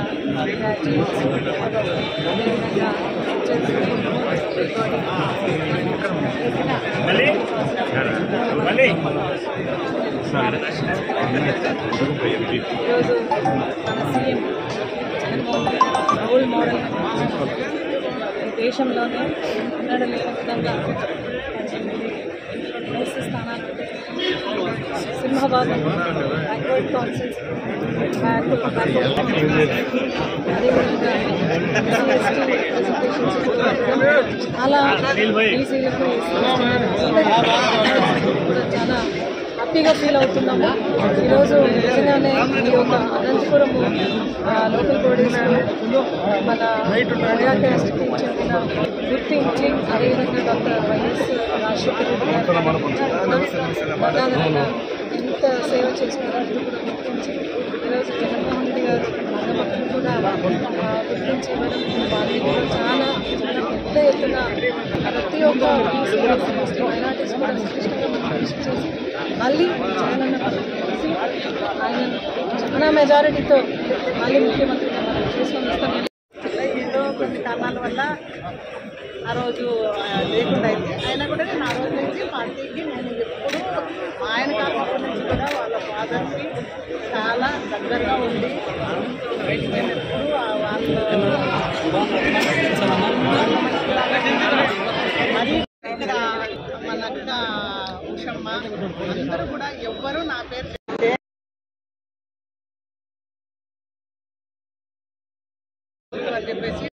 graduates అదేవిధంగా teachers ఈరోజు మన CM Jaganmohan Reddy role model ఈ దేశంలోనే ఎన్నడూ లేని విధంగా పద్దెనిమిది ఎమ్మెల్సీ స్థానాలు సింహభాగం బ్యాక్వర్డ్ కౌన్సిల్స్ అదేవిధంగా SC, ST representations చాలా బీసీలకు కూడా చాలా హ్యాపీగా ఫీల్ అవుతున్నాము ఈరోజు నిజంగానే ఈ యొక్క అనంతపురము ఆ, లోకల్ బాడీస్ మన మెగా క్యాస్ట్కి చెందిన గుర్తించి అదేవిధంగా డాక్టర్ వైఎస్ రాజశేఖర రెడ్డి గారు ప్రధానంగా ఎంత సేవ చేసినారో అది కూడా గుర్తించి ఈరోజు జగన్మోహన్ రెడ్డి గారు మన భక్తులు కూడా ఆ, గుర్తించి ఇవ్వడం వాళ్ళకి కూడా చాలా చాలా పెద్ద ఎత్తున ప్రతి ఒక్క బీసీ మైనార్టీస్ కూడా విశిష్టంగా మనం కృషి చేసి మళ్ళీ జగనన్న కలిసి ఆయన చాలా మెజారిటీతో మళ్ళీ ముఖ్యమంత్రిగా మనం చేసుకొని ఏదో కొన్ని కారణాల వల్ల ఆ రోజు ఆ, లేకుండా అయింది అయినా కూడా నేను ఆ రోజు నుంచి పార్టీకి నేను ఎప్పుడు ఆయన కాకపోతే నుంచి కూడా వాళ్ళ ఫాదర్కి చాలా దగ్గరగా ఉండి నేను ఎప్పుడు ఆ వాళ్ళ మరి ఇక్కడ మన అక్క ఉషమ్మ అందరూ కూడా ఎవ్వరూ నా పేరు అని చెప్పేసి